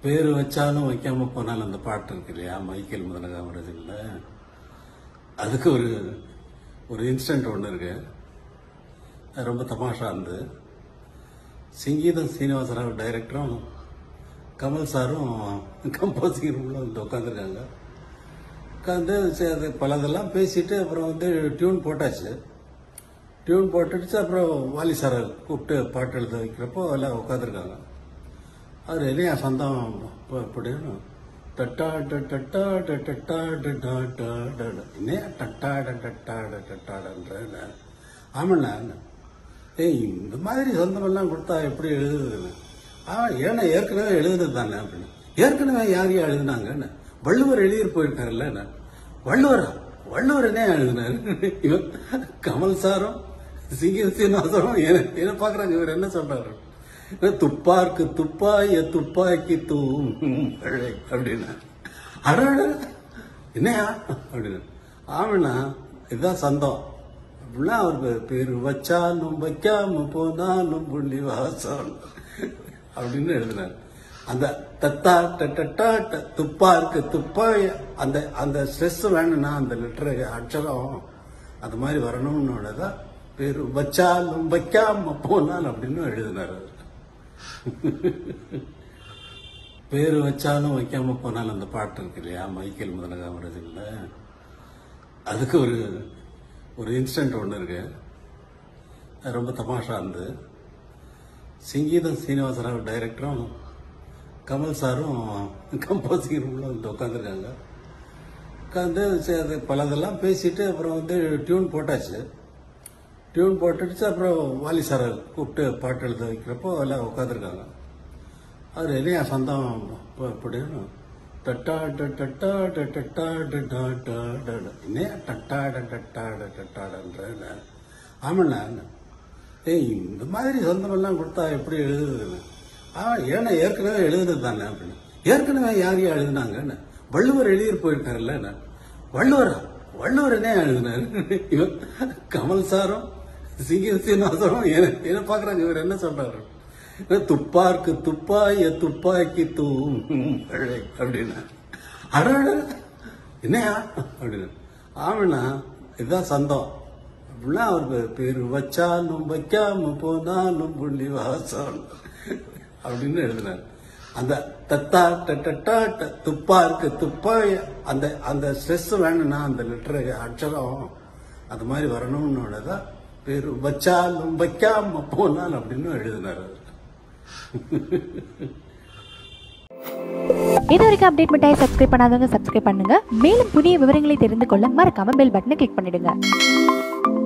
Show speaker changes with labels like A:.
A: பேர் வச்சாலும் வைக்காம போனாலும் அந்த பாட்டு இருக்கு இல்லையா மைக்கேல் முதல காமராஜன்ல அதுக்கு ஒரு ஒரு இன்ஸ்டன்ட் ஒன்று இருக்கு அது ரொம்ப தமாஷா இருந்து சங்கீதம் சீனிவாசராவ் டைரக்டரும் கமல் சாரும் கம்போசிங் ரூமில் வந்து உட்காந்துருக்காங்க உட்காந்து சரி, அது பலதெல்லாம் பேசிட்டு அப்புறம் வந்து டியூன் போட்டாச்சு டியூன் போட்டுடுச்சு அப்புறம் வாலி சாரை கூப்பிட்டு பாட்டு எழுத வைக்கிறப்போ எல்லாம் உட்காந்துருக்காங்க அவர் இல்லையா சொந்தம் இப்போ அப்படின்னு டட்டா ட டட்டா ட டட்டா ட டா டா ட ட. என்னையா டட்டா ட டட்டா ட டட்டாடன்ற ஆமாண்ணா ஏய் இந்த மாதிரி சொந்தமெல்லாம் கொடுத்தா எப்படி எழுதுதுன்னு ஆ ஏன்னா ஏற்கனவே எழுதுனது தானே அப்படின்னு ஏற்கனவே யார் யார் எழுதுனாங்கன்னு வள்ளுவர் எழுதிட்டு போயிருக்காருல்ல என்ன வள்ளுவரா வள்ளுவர் என்ன எழுதினாரு இவன் கமல் சாரும் சிங்க சீனிவாசரும் என்ன என்ன பாக்குறாங்க இவர் என்ன சொல்றாரு துப்பார்க்கு துப்பாய துப்பாக்கி தூம் மழை அப்படின்னா அடட என்னையா அப்படின்னு ஆமாண்ணா இதுதான் சந்தம் அப்படின்னா அவர் பேர் வச்சாலும் வைக்காம போனாலும் புள்ளி வாசம் அப்படின்னு எழுதினார் அந்த தத்தா டட்டா துப்பா இருக்கு துப்பா அந்த அந்த ஸ்ட்ரெஸ் வேணும்னா அந்த லெட்டர் அக்ஷரம் அது மாதிரி வரணும்னு தான் பேர் வச்சாலும் வைக்காம போனாலும் அப்படின்னு எழுதினார் அவர் பேர் வச்சாலும் வைக்காம போனாலும் அந்த பாட்டு இருக்கு இல்லையா மைக்கேல் முதல காமராஜன்ல அதுக்கு ஒரு ஒரு இன்ஸ்டன்ட் ஒன்று இருக்கு அது ரொம்ப தமாஷா இருந்து சங்கீதம் சீனிவாசராவ் டைரக்டரும் கமல் சாரும் கம்போசிங் ரூமில் வந்து உட்காந்துருக்காங்க உட்காந்து சரி, அது பலதெல்லாம் பேசிட்டு அப்புறம் வந்து டியூன் போட்டாச்சு டியூன் போட்டுடுச்சு அப்புறம் வாலி சாரை கூப்பிட்டு பாட்டு எழுத வைக்கிறப்போ எல்லாம் உட்காந்துருக்காங்க அவர் இல்லையா சொந்தம் இப்போ அப்படின்னு டட்டா ட டட்டா ட டட்டா ட டா டா ட ட. என்னையா டட்டா ட டட்டா ட டட்டாடன்ற ஆமாண்ணா ஏய் இந்த மாதிரி சொந்தமெல்லாம் கொடுத்தா எப்படி எழுதுதுன்னு ஆ ஏன்னா ஏற்கனவே எழுதுனது தானே அப்படின்னு ஏற்கனவே யார் யார் எழுதுனாங்கன்னு வள்ளுவர் எழுதிட்டு போயிருக்காருல்ல என்ன வள்ளுவரா வள்ளுவர் என்ன எழுதினாரு இவன் கமல் சாரும் சிங்க சீனிவாசரும் என்ன என்ன பாக்குறாங்க இவர் என்ன சொல்றாரு துப்பார்க்கு துப்பாய துப்பாக்கி தூம் மழை அப்படின்னா அடட என்னையா அப்படின்னு ஆமாண்ணா இதுதான் சந்தம் அப்படின்னா அவர் பேர் வச்சாலும் வைக்காம போனாலும் புள்ளி வாசம் அப்படின்னு எழுதினார் அந்த தத்தா டட்டா துப்பா இருக்கு துப்பா அந்த அந்த ஸ்ட்ரெஸ் வேணும்னா அந்த லெட்டர் அக்ஷரம் அது மாதிரி வரணும்னு தான் பேர் வச்சாலும் வைக்காம போனாலும் அப்படின்னு எழுதினார் அவர்
B: இது வரைக்கும் அப்டேட் மிட்டாயை சப்ஸ்கிரைப் பண்ணாதவங்க சப்ஸ்கிரைப் பண்ணுங்க மேலும் புதிய விவரங்களை தெரிந்து கொள்ள மறக்காம பெல் பட்டனை கிளிக் பண்ணிடுங்க